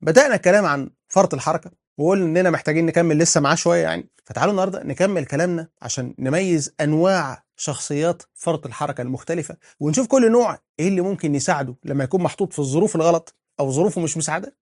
بدأنا الكلام عن فرط الحركة وقلنا إننا محتاجين نكمل لسه معاه شوية يعني فتعالوا النهاردة نكمل كلامنا عشان نميز أنواع شخصيات فرط الحركة المختلفة ونشوف كل نوع إيه اللي ممكن يساعده لما يكون محطوط في الظروف الغلط أو ظروفه مش مساعدة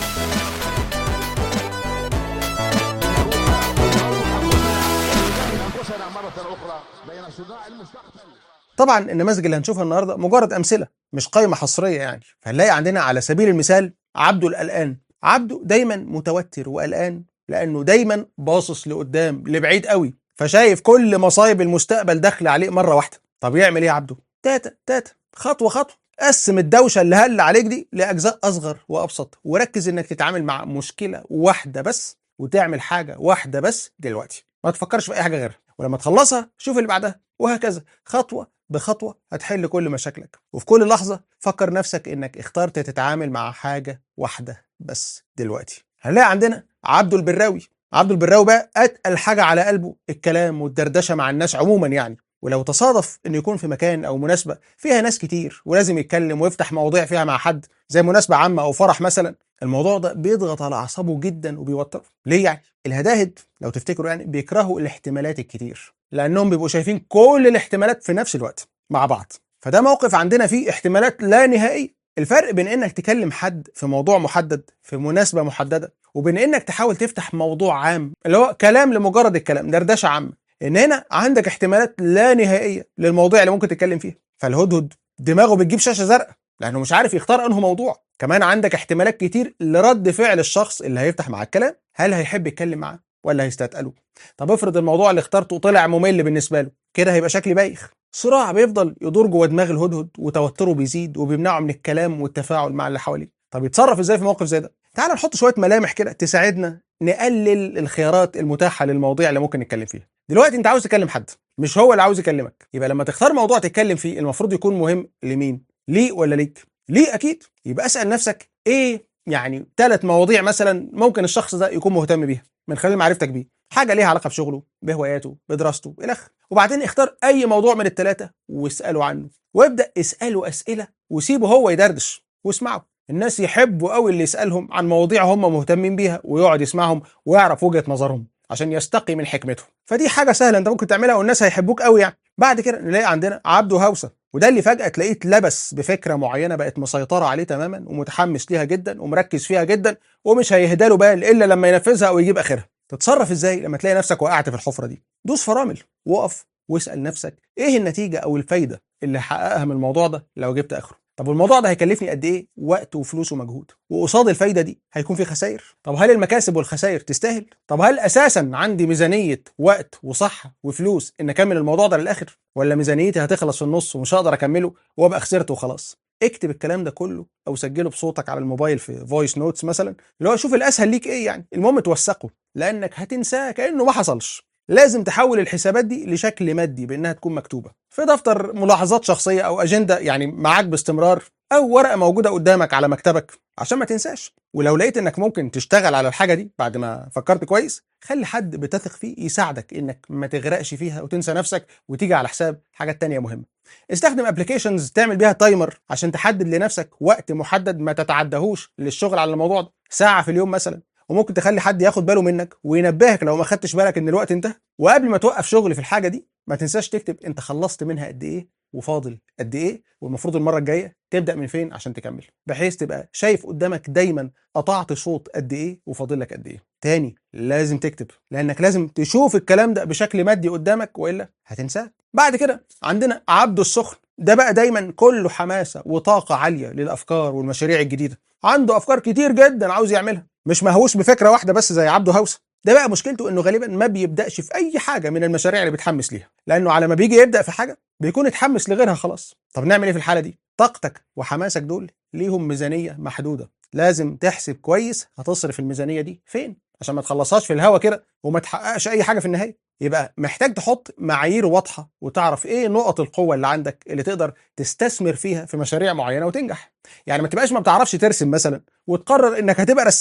أنفسنا مرة أخرى بين صداع المستقبل طبعا النماذج اللي هنشوفها النهارده مجرد امثله مش قائمه حصريه يعني فهنلاقي عندنا على سبيل المثال عبده القلقان عبده دايما متوتر وقلقان لانه دايما باصص لقدام لبعيد قوي فشايف كل مصايب المستقبل داخله عليه مره واحده طب يعمل ايه يا عبده تاتا تاتا خطوه خطوه قسم الدوشه اللي هل عليك دي لاجزاء اصغر وابسط وركز انك تتعامل مع مشكله واحده بس وتعمل حاجه واحده بس دلوقتي ما تفكرش في اي حاجه غيرها ولما تخلصها شوف اللي بعدها وهكذا خطوه بخطوه هتحل كل مشاكلك وفي كل لحظه فكر نفسك انك اخترت تتعامل مع حاجه واحده بس دلوقتي هنلاقي عندنا عبده البراوي عبده البراوي بقى اتقل حاجه على قلبه الكلام والدردشه مع الناس عموما يعني ولو تصادف انه يكون في مكان او مناسبه فيها ناس كتير ولازم يتكلم ويفتح مواضيع فيها مع حد زي مناسبه عامه او فرح مثلا الموضوع ده بيضغط على اعصابه جدا وبيوتره ليه يعني الهداهد لو تفتكروا يعني بيكرهوا الاحتمالات الكتير لانهم بيبقوا شايفين كل الاحتمالات في نفس الوقت مع بعض فده موقف عندنا فيه احتمالات لا نهائيه الفرق بين انك تكلم حد في موضوع محدد في مناسبه محدده وبين انك تحاول تفتح موضوع عام اللي هو كلام لمجرد الكلام دردشه عامه ان هنا عندك احتمالات لا نهائيه للمواضيع اللي ممكن تتكلم فيها فالهدهد دماغه بتجيب شاشه زرقاء لانه مش عارف يختار انه موضوع كمان عندك احتمالات كتير لرد فعل الشخص اللي هيفتح معاك كلام هل هيحب يتكلم معاه ولا هيستثقله طب افرض الموضوع اللي اخترته طلع ممل بالنسبه له كده هيبقى شكلي بايخ صراع بيفضل يدور جوه دماغ الهدهد وتوتره بيزيد وبيمنعه من الكلام والتفاعل مع اللي حواليه طب يتصرف ازاي في موقف زي ده تعال نحط شويه ملامح كده تساعدنا نقلل الخيارات المتاحه للمواضيع اللي ممكن نتكلم فيها دلوقتي انت عاوز تكلم حد مش هو اللي عاوز يكلمك يبقى لما تختار موضوع تتكلم فيه المفروض يكون مهم لمين ليه ولا ليك ليه اكيد يبقى اسال نفسك ايه يعني ثلاث مواضيع مثلا ممكن الشخص ده يكون مهتم بيها من خلال معرفتك بيه حاجه ليها علاقه بشغله بهواياته بدراسته الى اخره وبعدين اختار اي موضوع من الثلاثه واساله عنه وابدا اساله اسئله وسيبه هو يدردش واسمعه الناس يحبوا قوي اللي يسالهم عن مواضيع هم مهتمين بيها ويقعد يسمعهم ويعرف وجهه نظرهم عشان يستقي من حكمتهم فدي حاجه سهله انت ممكن تعملها والناس هيحبوك قوي يعني بعد كده نلاقي عندنا عبده هوسه وده اللي فجاه تلاقيه اتلبس بفكره معينه بقت مسيطره عليه تماما ومتحمس ليها جدا ومركز فيها جدا ومش هيهدى له بال الا لما ينفذها او يجيب اخرها تتصرف ازاي لما تلاقي نفسك وقعت في الحفره دي دوس فرامل وقف واسال نفسك ايه النتيجه او الفايده اللي حققها من الموضوع ده لو جبت اخره طب والموضوع ده هيكلفني قد ايه وقت وفلوس ومجهود وقصاد الفايده دي هيكون في خسائر طب هل المكاسب والخسائر تستاهل طب هل اساسا عندي ميزانيه وقت وصحه وفلوس ان اكمل الموضوع ده للاخر ولا ميزانيتي هتخلص في النص ومش هقدر اكمله وابقى خسرت وخلاص اكتب الكلام ده كله او سجله بصوتك على الموبايل في فويس نوتس مثلا اللي هو شوف الاسهل ليك ايه يعني المهم توثقه لانك هتنساه كانه ما حصلش لازم تحول الحسابات دي لشكل مادي بانها تكون مكتوبه في دفتر ملاحظات شخصيه او اجنده يعني معاك باستمرار او ورقه موجوده قدامك على مكتبك عشان ما تنساش ولو لقيت انك ممكن تشتغل على الحاجه دي بعد ما فكرت كويس خلي حد بتثق فيه يساعدك انك ما تغرقش فيها وتنسى نفسك وتيجي على حساب حاجات تانية مهمه استخدم ابلكيشنز تعمل بيها تايمر عشان تحدد لنفسك وقت محدد ما تتعدهوش للشغل على الموضوع ده ساعه في اليوم مثلا وممكن تخلي حد ياخد باله منك وينبهك لو ما خدتش بالك ان الوقت انتهى وقبل ما توقف شغل في الحاجه دي ما تنساش تكتب انت خلصت منها قد ايه وفاضل قد ايه والمفروض المره الجايه تبدا من فين عشان تكمل بحيث تبقى شايف قدامك دايما قطعت شوط قد ايه وفاضل لك قد ايه تاني لازم تكتب لانك لازم تشوف الكلام ده بشكل مادي قدامك والا هتنساه بعد كده عندنا عبده السخن ده بقى دايما كله حماسه وطاقه عاليه للافكار والمشاريع الجديده عنده افكار كتير جدا عاوز يعملها مش مهووس بفكره واحده بس زي عبده هوسه ده بقى مشكلته انه غالبا ما بيبداش في اي حاجه من المشاريع اللي بيتحمس ليها لانه على ما بيجي يبدا في حاجه بيكون اتحمس لغيرها خلاص طب نعمل ايه في الحاله دي طاقتك وحماسك دول ليهم ميزانيه محدوده لازم تحسب كويس هتصرف الميزانيه دي فين عشان ما تخلصهاش في الهوا كده وما تحققش اي حاجه في النهايه يبقى محتاج تحط معايير واضحه وتعرف ايه نقط القوه اللي عندك اللي تقدر تستثمر فيها في مشاريع معينه وتنجح يعني ما تبقاش ما بتعرفش ترسم مثلا وتقرر انك هتبقى رسام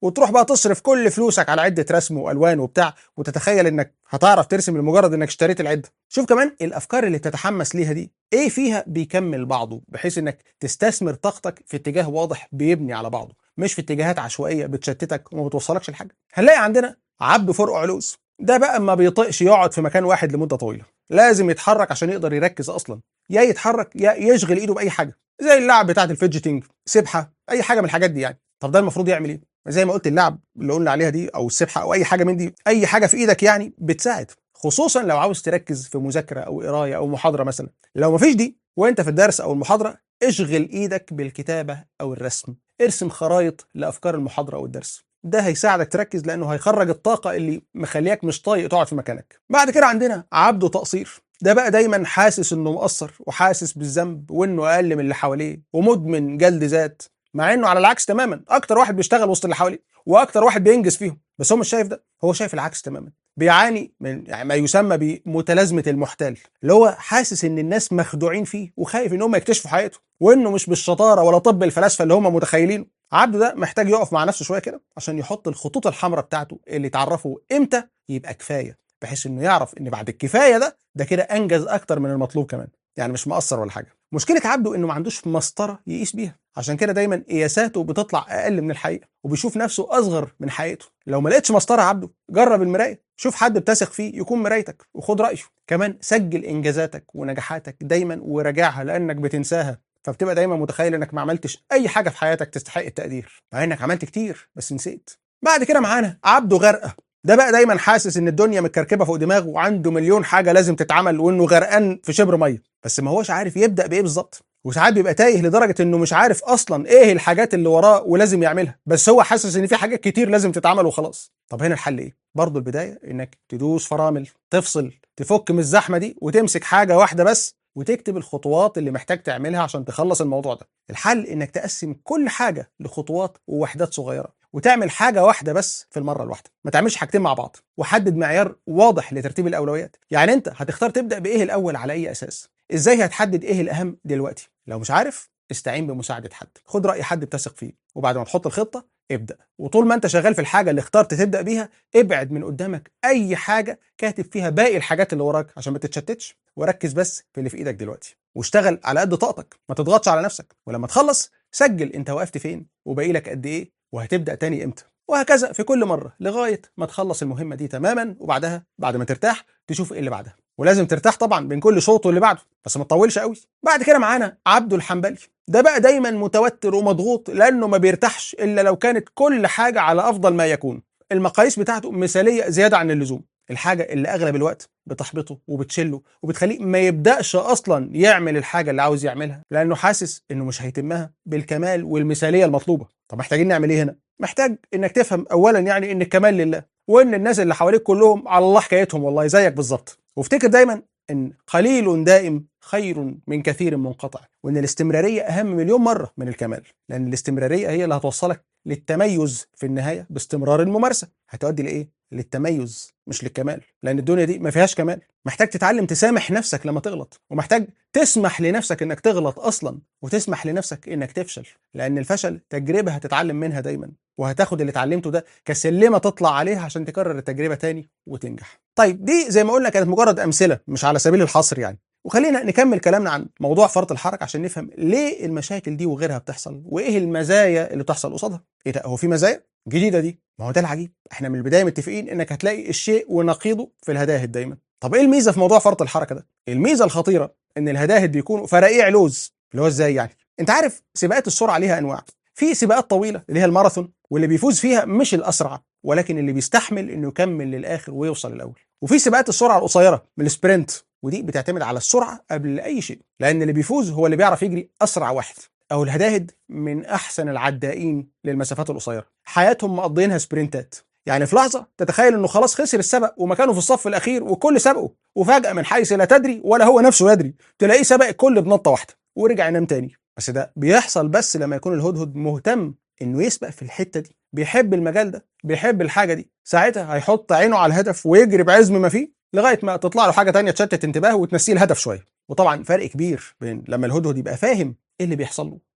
وتروح بقى تصرف كل فلوسك على عده رسم والوان وبتاع وتتخيل انك هتعرف ترسم لمجرد انك اشتريت العده شوف كمان الافكار اللي بتتحمس ليها دي ايه فيها بيكمل بعضه بحيث انك تستثمر طاقتك في اتجاه واضح بيبني على بعضه مش في اتجاهات عشوائيه بتشتتك وما بتوصلكش لحاجه هنلاقي عندنا عبده فرق علوز ده بقى ما بيطيقش يقعد في مكان واحد لمده طويله لازم يتحرك عشان يقدر يركز اصلا يا يتحرك يا يشغل ايده باي حاجه زي اللعب بتاعت الفيدجيتنج سبحه اي حاجه من الحاجات دي يعني طب ده المفروض يعمل ايه زي ما قلت اللعب اللي قلنا عليها دي او السبحه او اي حاجه من دي اي حاجه في ايدك يعني بتساعد خصوصا لو عاوز تركز في مذاكره او قرايه او محاضره مثلا لو مفيش دي وانت في الدرس او المحاضره اشغل ايدك بالكتابه او الرسم ارسم خرايط لافكار المحاضره او الدرس ده هيساعدك تركز لانه هيخرج الطاقه اللي مخلياك مش طايق تقعد في مكانك بعد كده عندنا عبده تقصير ده بقى دايما حاسس انه مقصر وحاسس بالذنب وانه اقل من اللي حواليه ومدمن جلد ذات مع انه على العكس تماما اكتر واحد بيشتغل وسط اللي حواليه واكتر واحد بينجز فيهم بس هو مش شايف ده هو شايف العكس تماما بيعاني من يعني ما يسمى بمتلازمه المحتال اللي هو حاسس ان الناس مخدوعين فيه وخايف ان هم يكتشفوا حقيقته وانه مش بالشطاره ولا طب الفلاسفه اللي هم متخيلينه عبده ده محتاج يقف مع نفسه شويه كده عشان يحط الخطوط الحمراء بتاعته اللي تعرفه امتى يبقى كفايه بحيث انه يعرف ان بعد الكفايه ده ده كده انجز اكتر من المطلوب كمان يعني مش مقصر ولا حاجه مشكله عبده انه ما عندوش مسطره يقيس بيها عشان كده دايما قياساته بتطلع اقل من الحقيقه وبيشوف نفسه اصغر من حقيقته لو ما لقيتش مسطره عبده جرب المرايه شوف حد بتثق فيه يكون مرايتك وخد رايه كمان سجل انجازاتك ونجاحاتك دايما وراجعها لانك بتنساها فبتبقى دايما متخيل انك ما عملتش اي حاجه في حياتك تستحق التقدير مع انك عملت كتير بس نسيت بعد كده معانا عبده غرقه ده بقى دايما حاسس ان الدنيا متكركبه فوق دماغه وعنده مليون حاجه لازم تتعمل وانه غرقان في شبر ميه بس ما هوش عارف يبدا بايه بالظبط وساعات بيبقى تايه لدرجه انه مش عارف اصلا ايه الحاجات اللي وراه ولازم يعملها بس هو حاسس ان في حاجات كتير لازم تتعمل وخلاص طب هنا الحل ايه برضه البدايه انك تدوس فرامل تفصل تفك من الزحمه دي وتمسك حاجه واحده بس وتكتب الخطوات اللي محتاج تعملها عشان تخلص الموضوع ده الحل انك تقسم كل حاجه لخطوات ووحدات صغيره وتعمل حاجه واحده بس في المره الواحده ما تعملش حاجتين مع بعض وحدد معيار واضح لترتيب الاولويات يعني انت هتختار تبدا بايه الاول على اي اساس ازاي هتحدد ايه الاهم دلوقتي لو مش عارف استعين بمساعده حد خد راي حد بتثق فيه وبعد ما تحط الخطه ابدا وطول ما انت شغال في الحاجه اللي اخترت تبدا بيها ابعد من قدامك اي حاجه كاتب فيها باقي الحاجات اللي وراك عشان ما تتشتتش وركز بس في اللي في ايدك دلوقتي واشتغل على قد طاقتك ما تضغطش على نفسك ولما تخلص سجل انت وقفت فين وباقي لك قد ايه وهتبدا تاني امتى وهكذا في كل مره لغايه ما تخلص المهمه دي تماما وبعدها بعد ما ترتاح تشوف ايه اللي بعدها ولازم ترتاح طبعا بين كل شوط واللي بعده بس ما تطولش قوي بعد كده معانا عبده الحنبلي ده بقى دايما متوتر ومضغوط لانه ما بيرتاحش الا لو كانت كل حاجه على افضل ما يكون المقاييس بتاعته مثاليه زياده عن اللزوم الحاجه اللي اغلب الوقت بتحبطه وبتشله وبتخليه ما يبداش اصلا يعمل الحاجه اللي عاوز يعملها لانه حاسس انه مش هيتمها بالكمال والمثاليه المطلوبه طب محتاجين نعمل ايه هنا محتاج انك تفهم اولا يعني ان الكمال لله وان الناس اللي حواليك كلهم على الله حكايتهم والله زيك بالظبط وافتكر دايما ان قليل دائم خير من كثير منقطع وان الاستمراريه اهم مليون مره من الكمال لان الاستمراريه هي اللي هتوصلك للتميز في النهايه باستمرار الممارسه هتؤدي لايه للتميز مش للكمال لان الدنيا دي ما فيهاش كمال محتاج تتعلم تسامح نفسك لما تغلط ومحتاج تسمح لنفسك انك تغلط اصلا وتسمح لنفسك انك تفشل لان الفشل تجربه هتتعلم منها دايما وهتاخد اللي اتعلمته ده كسلمه تطلع عليها عشان تكرر التجربه تاني وتنجح طيب دي زي ما قلنا كانت مجرد امثله مش على سبيل الحصر يعني وخلينا نكمل كلامنا عن موضوع فرط الحركه عشان نفهم ليه المشاكل دي وغيرها بتحصل وايه المزايا اللي بتحصل قصادها ايه ده هو في مزايا جديده دي ما هو ده العجيب احنا من البدايه متفقين انك هتلاقي الشيء ونقيضه في الهداهد دايما طب ايه الميزه في موضوع فرط الحركه ده الميزه الخطيره ان الهداهد بيكونوا فرقيع لوز اللي هو ازاي يعني انت عارف سباقات السرعه ليها انواع في سباقات طويله اللي هي الماراثون واللي بيفوز فيها مش الاسرع ولكن اللي بيستحمل انه يكمل للاخر ويوصل الاول وفي سباقات السرعه القصيره من السبرنت ودي بتعتمد على السرعه قبل اي شيء لان اللي بيفوز هو اللي بيعرف يجري اسرع واحد او الهداهد من احسن العدائين للمسافات القصيره حياتهم مقضينها سبرنتات يعني في لحظه تتخيل انه خلاص خسر السبق ومكانه في الصف الاخير وكل سبقه وفجاه من حيث لا تدري ولا هو نفسه يدري تلاقيه سبق الكل بنطه واحده ورجع ينام تاني بس ده بيحصل بس لما يكون الهدهد مهتم انه يسبق في الحته دي بيحب المجال ده بيحب الحاجه دي ساعتها هيحط عينه على الهدف ويجري بعزم ما فيه لغايه ما تطلع له حاجه تانية تشتت انتباهه وتنسيه الهدف شويه وطبعا فرق كبير بين لما الهدهد يبقى فاهم ايه اللي بيحصل له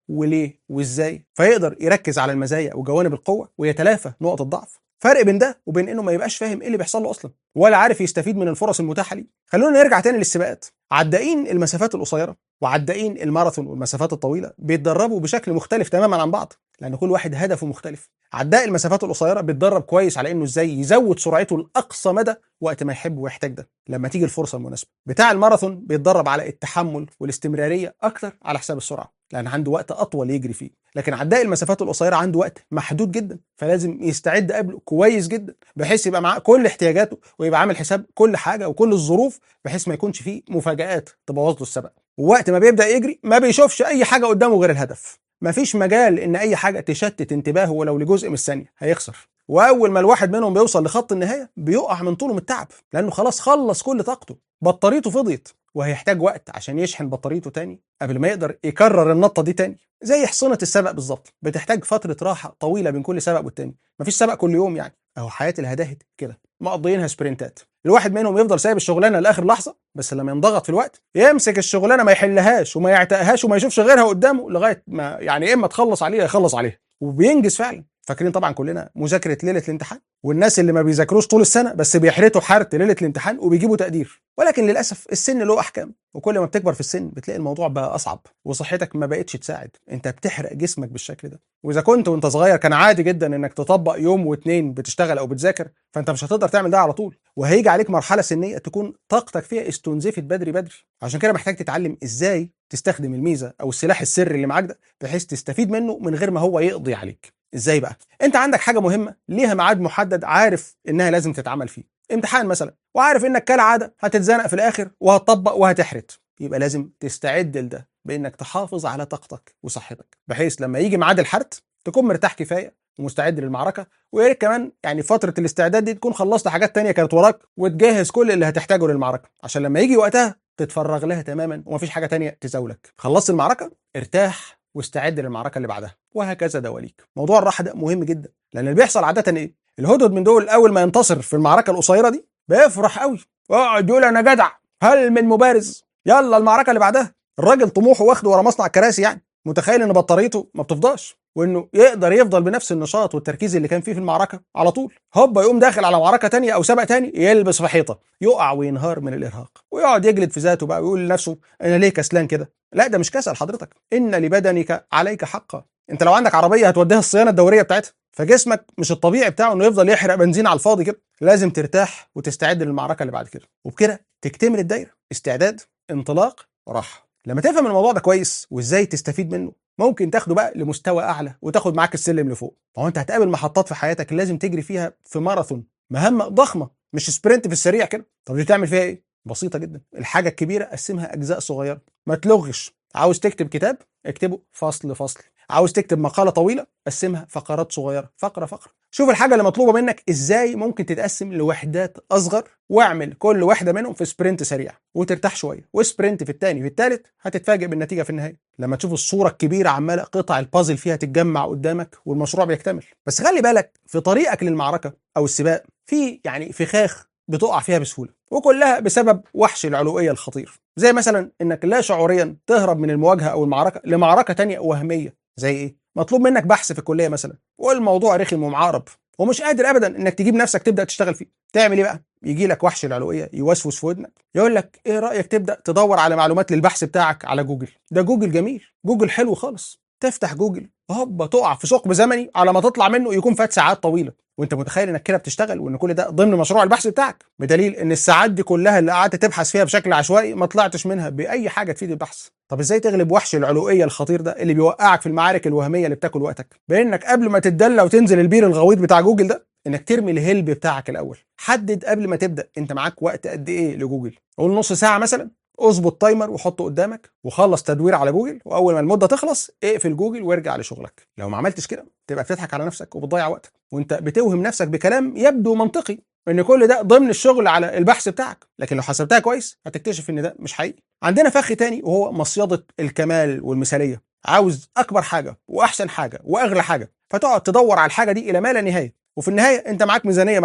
وليه وازاي فيقدر يركز على المزايا وجوانب القوه ويتلافى نقط الضعف فرق بين ده وبين انه ما يبقاش فاهم ايه اللي بيحصل له اصلا ولا عارف يستفيد من الفرص المتاحه ليه خلونا نرجع تاني للسباقات عدائين المسافات القصيره وعدائين الماراثون والمسافات الطويله بيتدربوا بشكل مختلف تماما عن بعض لان كل واحد هدفه مختلف عداء المسافات القصيره بيتدرب كويس على انه ازاي يزود سرعته لاقصى مدى وقت ما يحب ويحتاج ده لما تيجي الفرصه المناسبه بتاع الماراثون بيتدرب على التحمل والاستمراريه اكتر على حساب السرعه لان عنده وقت اطول يجري فيه لكن عداء المسافات القصيره عنده وقت محدود جدا فلازم يستعد قبله كويس جدا بحيث يبقى معاه كل احتياجاته ويبقى عامل حساب كل حاجه وكل الظروف بحيث ما يكونش فيه مفاجات تبوظ له السبق ووقت ما بيبدا يجري ما بيشوفش اي حاجه قدامه غير الهدف مفيش مجال ان اي حاجه تشتت انتباهه ولو لجزء من الثانيه هيخسر واول ما الواحد منهم بيوصل لخط النهايه بيقع من طوله من التعب لانه خلاص خلص كل طاقته بطاريته فضيت وهيحتاج وقت عشان يشحن بطاريته تاني قبل ما يقدر يكرر النطه دي تاني زي حصنه السبق بالظبط بتحتاج فتره راحه طويله بين كل سبق والتاني مفيش سبق كل يوم يعني اهو حياه الهداهد كده مقضيينها سبرنتات الواحد منهم يفضل سايب الشغلانه لاخر لحظه بس لما ينضغط في الوقت يمسك الشغلانه ما يحلهاش وما يعتقهاش وما يشوفش غيرها قدامه لغايه ما يعني اما تخلص عليها يخلص عليها وبينجز فعلا فاكرين طبعا كلنا مذاكره ليله الامتحان والناس اللي ما بيذاكروش طول السنه بس بيحرتوا حرت ليله الامتحان وبيجيبوا تقدير ولكن للاسف السن له احكام وكل ما بتكبر في السن بتلاقي الموضوع بقى اصعب وصحتك ما بقتش تساعد انت بتحرق جسمك بالشكل ده واذا كنت وانت صغير كان عادي جدا انك تطبق يوم واتنين بتشتغل او بتذاكر فانت مش هتقدر تعمل ده على طول وهيجي عليك مرحله سنيه تكون طاقتك فيها استنزفت بدري بدري عشان كده محتاج تتعلم ازاي تستخدم الميزه او السلاح السري اللي معاك ده بحيث تستفيد منه من غير ما هو يقضي عليك ازاي بقى انت عندك حاجه مهمه ليها ميعاد محدد عارف انها لازم تتعمل فيه امتحان مثلا وعارف انك كالعاده هتتزنق في الاخر وهتطبق وهتحرت يبقى لازم تستعد لده بانك تحافظ على طاقتك وصحتك بحيث لما يجي ميعاد الحرت تكون مرتاح كفايه ومستعد للمعركه ويا ريت كمان يعني فتره الاستعداد دي تكون خلصت حاجات تانية كانت وراك وتجهز كل اللي هتحتاجه للمعركه عشان لما يجي وقتها تتفرغ لها تماما ومفيش حاجه تانية تزاولك خلصت المعركه ارتاح واستعد للمعركه اللي بعدها وهكذا دواليك موضوع الراحه ده مهم جدا لان اللي بيحصل عاده ايه الهدهد من دول اول ما ينتصر في المعركه القصيره دي بيفرح قوي ويقعد يقول انا جدع هل من مبارز يلا المعركه اللي بعدها الراجل طموحه واخده ورا مصنع كراسي يعني متخيل ان بطاريته ما بتفضاش وانه يقدر يفضل بنفس النشاط والتركيز اللي كان فيه في المعركه على طول هوبا يقوم داخل على معركه تانية او سبق تاني يلبس في حيطه يقع وينهار من الارهاق ويقعد يجلد في ذاته بقى ويقول لنفسه انا ليه كسلان كده لا ده مش كسل حضرتك ان لبدنك عليك حقا انت لو عندك عربيه هتوديها الصيانه الدوريه بتاعتها فجسمك مش الطبيعي بتاعه انه يفضل يحرق بنزين على الفاضي كده لازم ترتاح وتستعد للمعركه اللي بعد كده وبكده تكتمل الدايره استعداد انطلاق راحه لما تفهم الموضوع ده كويس وازاي تستفيد منه ممكن تاخده بقى لمستوى اعلى وتاخد معاك السلم لفوق فهو انت هتقابل محطات في حياتك لازم تجري فيها في ماراثون مهمه ضخمه مش سبرنت في السريع كده طب دي تعمل فيها ايه بسيطه جدا الحاجه الكبيره قسمها اجزاء صغيره ما تلغش عاوز تكتب كتاب اكتبه فصل فصل عاوز تكتب مقاله طويله قسمها فقرات صغيره فقره فقره شوف الحاجه اللي مطلوبه منك ازاي ممكن تتقسم لوحدات اصغر واعمل كل واحده منهم في سبرنت سريع وترتاح شويه وسبرنت في الثاني في الثالث هتتفاجئ بالنتيجه في النهايه لما تشوف الصوره الكبيره عماله قطع البازل فيها تتجمع قدامك والمشروع بيكتمل بس خلي بالك في طريقك للمعركه او السباق في يعني فخاخ بتقع فيها بسهوله وكلها بسبب وحش العلويه الخطير زي مثلا انك لا شعوريا تهرب من المواجهه او المعركه لمعركه تانية وهميه زي ايه مطلوب منك بحث في الكليه مثلا والموضوع رخم ومعارب ومش قادر ابدا انك تجيب نفسك تبدا تشتغل فيه تعمل ايه بقى يجي لك وحش العلويه يوسوس في ودنك يقول لك ايه رايك تبدا تدور على معلومات للبحث بتاعك على جوجل ده جوجل جميل جوجل حلو خالص تفتح جوجل هوبا تقع في ثقب زمني على ما تطلع منه يكون فات ساعات طويله وانت متخيل انك كده بتشتغل وان كل ده ضمن مشروع البحث بتاعك بدليل ان الساعات دي كلها اللي قعدت تبحث فيها بشكل عشوائي ما طلعتش منها باي حاجه تفيد البحث طب ازاي تغلب وحش العلويه الخطير ده اللي بيوقعك في المعارك الوهميه اللي بتاكل وقتك بانك قبل ما تتدلى وتنزل البير الغويط بتاع جوجل ده انك ترمي الهلب بتاعك الاول حدد قبل ما تبدا انت معاك وقت قد ايه لجوجل قول نص ساعه مثلا اظبط تايمر وحطه قدامك وخلص تدوير على جوجل واول ما المده تخلص اقفل جوجل وارجع لشغلك لو ما عملتش كده تبقى بتضحك على نفسك وبتضيع وقتك وانت بتوهم نفسك بكلام يبدو منطقي ان كل ده ضمن الشغل على البحث بتاعك لكن لو حسبتها كويس هتكتشف ان ده مش حقيقي عندنا فخ تاني وهو مصيده الكمال والمثاليه عاوز اكبر حاجه واحسن حاجه واغلى حاجه فتقعد تدور على الحاجه دي الى ما لا نهايه وفي النهايه انت معاك ميزانيه محدوده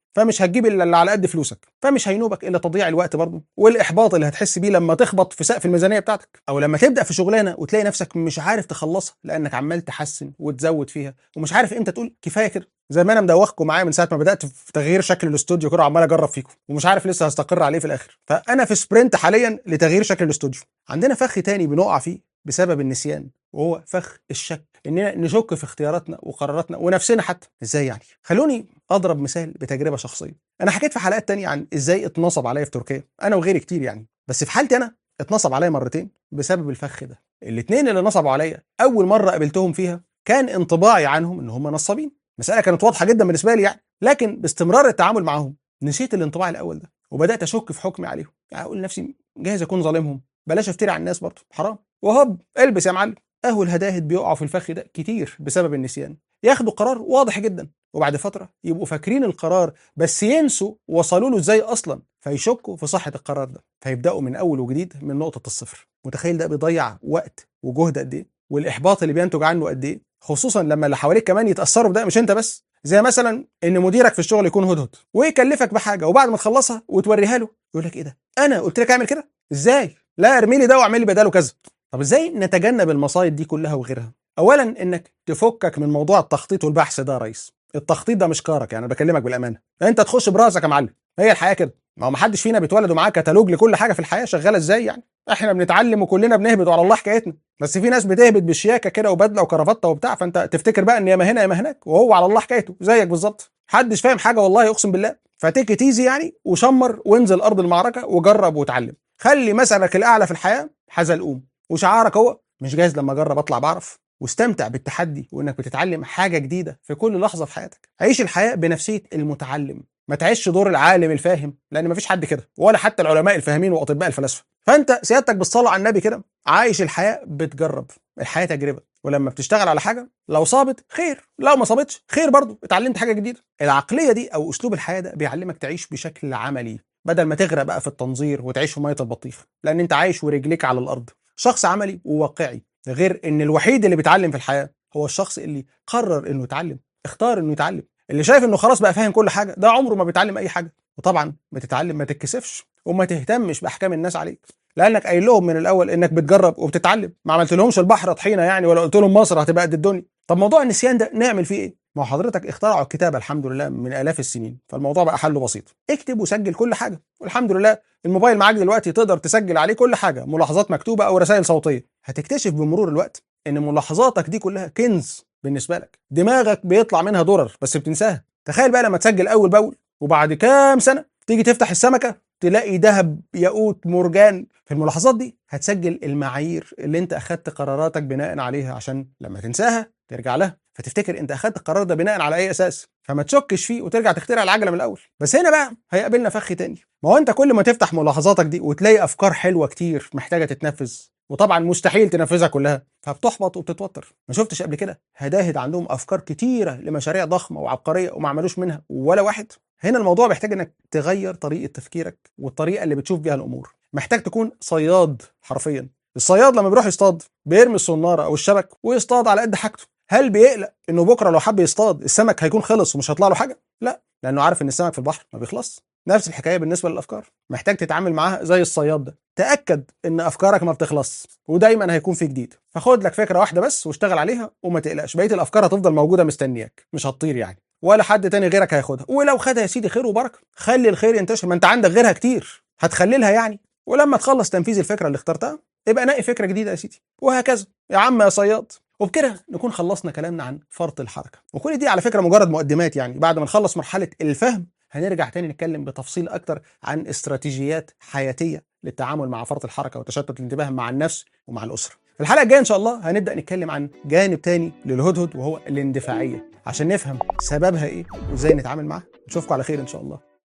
فمش هتجيب الا اللي على قد فلوسك فمش هينوبك الا تضييع الوقت برضه والاحباط اللي هتحس بيه لما تخبط في سقف الميزانيه بتاعتك او لما تبدا في شغلانه وتلاقي نفسك مش عارف تخلصها لانك عمال تحسن وتزود فيها ومش عارف امتى تقول كفايه كده زي ما انا مدوخكم معايا من ساعه ما بدات في تغيير شكل الاستوديو كده وعمال اجرب فيكم ومش عارف لسه هستقر عليه في الاخر فانا في سبرنت حاليا لتغيير شكل الاستوديو عندنا فخ تاني بنقع فيه بسبب النسيان وهو فخ الشك اننا نشك في اختياراتنا وقراراتنا ونفسنا حتى ازاي يعني خلوني اضرب مثال بتجربه شخصيه انا حكيت في حلقات تانية عن ازاي اتنصب عليا في تركيا انا وغيري كتير يعني بس في حالتي انا اتنصب عليا مرتين بسبب الفخ ده الاثنين اللي نصبوا عليا اول مره قابلتهم فيها كان انطباعي عنهم ان هم نصابين مساله كانت واضحه جدا بالنسبه لي يعني لكن باستمرار التعامل معاهم نسيت الانطباع الاول ده وبدات اشك في حكمي عليهم يعني اقول لنفسي جاهز اكون ظالمهم بلاش افتري على الناس برضه حرام وهوب البس يا معلم اهو الهداهد بيقعوا في الفخ ده كتير بسبب النسيان ياخدوا قرار واضح جدا وبعد فتره يبقوا فاكرين القرار بس ينسوا وصلوا له ازاي اصلا فيشكوا في صحه القرار ده فيبداوا من اول وجديد من نقطه الصفر متخيل ده بيضيع وقت وجهد قد ايه والاحباط اللي بينتج عنه قد ايه خصوصا لما اللي حواليك كمان يتاثروا بده مش انت بس زي مثلا ان مديرك في الشغل يكون هدهد ويكلفك بحاجه وبعد ما تخلصها وتوريها له يقول لك ايه ده انا قلت لك اعمل كده ازاي لا ارمي لي ده واعمل لي بداله كذا طب ازاي نتجنب المصايب دي كلها وغيرها اولا انك تفكك من موضوع التخطيط والبحث ده يا ريس التخطيط ده مش كارك يعني انا بكلمك بالامانه انت تخش براسك يا معلم هي الحياه كده ما هو محدش فينا بيتولد ومعاه كتالوج لكل حاجه في الحياه شغاله ازاي يعني احنا بنتعلم وكلنا بنهبط وعلى الله حكايتنا بس في ناس بتهبط بالشياكه كده وبدله وكرافته وبتاع فانت تفتكر بقى ان يا ما هنا يا ما هناك وهو على الله حكايته زيك بالظبط محدش فاهم حاجه والله اقسم بالله فتيك تيزي يعني وشمر وانزل ارض المعركه وجرب وتعلم خلي مثلك الاعلى في الحياه حزلقوم وشعارك هو مش جاهز لما اجرب اطلع بعرف واستمتع بالتحدي وانك بتتعلم حاجه جديده في كل لحظه في حياتك عيش الحياه بنفسيه المتعلم ما تعيش دور العالم الفاهم لان مفيش حد كده ولا حتى العلماء الفاهمين واطباء الفلاسفه فانت سيادتك بالصلاه على النبي كده عايش الحياه بتجرب الحياه تجربه ولما بتشتغل على حاجه لو صابت خير لو ما صابتش خير برضه اتعلمت حاجه جديده العقليه دي او اسلوب الحياه ده بيعلمك تعيش بشكل عملي بدل ما تغرق بقى في التنظير وتعيش في ميه البطيخ لان انت عايش ورجليك على الارض شخص عملي وواقعي غير ان الوحيد اللي بيتعلم في الحياه هو الشخص اللي قرر انه يتعلم اختار انه يتعلم اللي شايف انه خلاص بقى فاهم كل حاجه ده عمره ما بيتعلم اي حاجه وطبعا بتتعلم ما تتكسفش وما تهتمش باحكام الناس عليك لانك قايل لهم من الاول انك بتجرب وبتتعلم ما عملت لهمش البحر طحينه يعني ولا قلت لهم مصر هتبقى قد الدنيا طب موضوع النسيان ده نعمل فيه ايه ما هو حضرتك اخترعوا الكتابه الحمد لله من الاف السنين فالموضوع بقى حله بسيط اكتب وسجل كل حاجه والحمد لله الموبايل معاك دلوقتي تقدر تسجل عليه كل حاجه ملاحظات مكتوبه او رسائل صوتيه هتكتشف بمرور الوقت ان ملاحظاتك دي كلها كنز بالنسبه لك دماغك بيطلع منها درر بس بتنساها تخيل بقى لما تسجل اول باول وبعد كام سنه تيجي تفتح السمكه تلاقي ذهب ياقوت مرجان في الملاحظات دي هتسجل المعايير اللي انت اخدت قراراتك بناء عليها عشان لما تنساها ترجع لها فتفتكر انت اخدت القرار ده بناء على اي اساس فما تشكش فيه وترجع تخترع العجله من الاول بس هنا بقى هيقابلنا فخ تاني ما هو انت كل ما تفتح ملاحظاتك دي وتلاقي افكار حلوه كتير محتاجه تتنفذ وطبعا مستحيل تنفذها كلها فبتحبط وبتتوتر ما شفتش قبل كده هداهد عندهم افكار كتيره لمشاريع ضخمه وعبقريه وما عملوش منها ولا واحد هنا الموضوع محتاج انك تغير طريقه تفكيرك والطريقه اللي بتشوف بيها الامور محتاج تكون صياد حرفيا الصياد لما بيروح يصطاد بيرمي الصناره او الشبك ويصطاد على قد حاجته هل بيقلق انه بكره لو حب يصطاد السمك هيكون خلص ومش هيطلع له حاجه لا لانه عارف ان السمك في البحر ما بيخلص نفس الحكايه بالنسبه للافكار محتاج تتعامل معاها زي الصياد ده تاكد ان افكارك ما بتخلص ودايما هيكون في جديد فخد لك فكره واحده بس واشتغل عليها وما تقلقش بقيه الافكار هتفضل موجوده مستنياك مش هتطير يعني ولا حد تاني غيرك هياخدها ولو خدها يا سيدي خير وبركه خلي الخير ينتشر ما انت عندك غيرها كتير هتخللها يعني ولما تخلص تنفيذ الفكره اللي اخترتها يبقى نقي فكره جديده يا سيدي وهكذا يا عم يا صياد وبكده نكون خلصنا كلامنا عن فرط الحركه وكل دي على فكره مجرد مقدمات يعني بعد ما نخلص مرحله الفهم هنرجع تاني نتكلم بتفصيل اكتر عن استراتيجيات حياتيه للتعامل مع فرط الحركه وتشتت الانتباه مع النفس ومع الاسره في الحلقه الجايه ان شاء الله هنبدا نتكلم عن جانب تاني للهدهد وهو الاندفاعيه عشان نفهم سببها ايه وازاي نتعامل معاها نشوفكم على خير ان شاء الله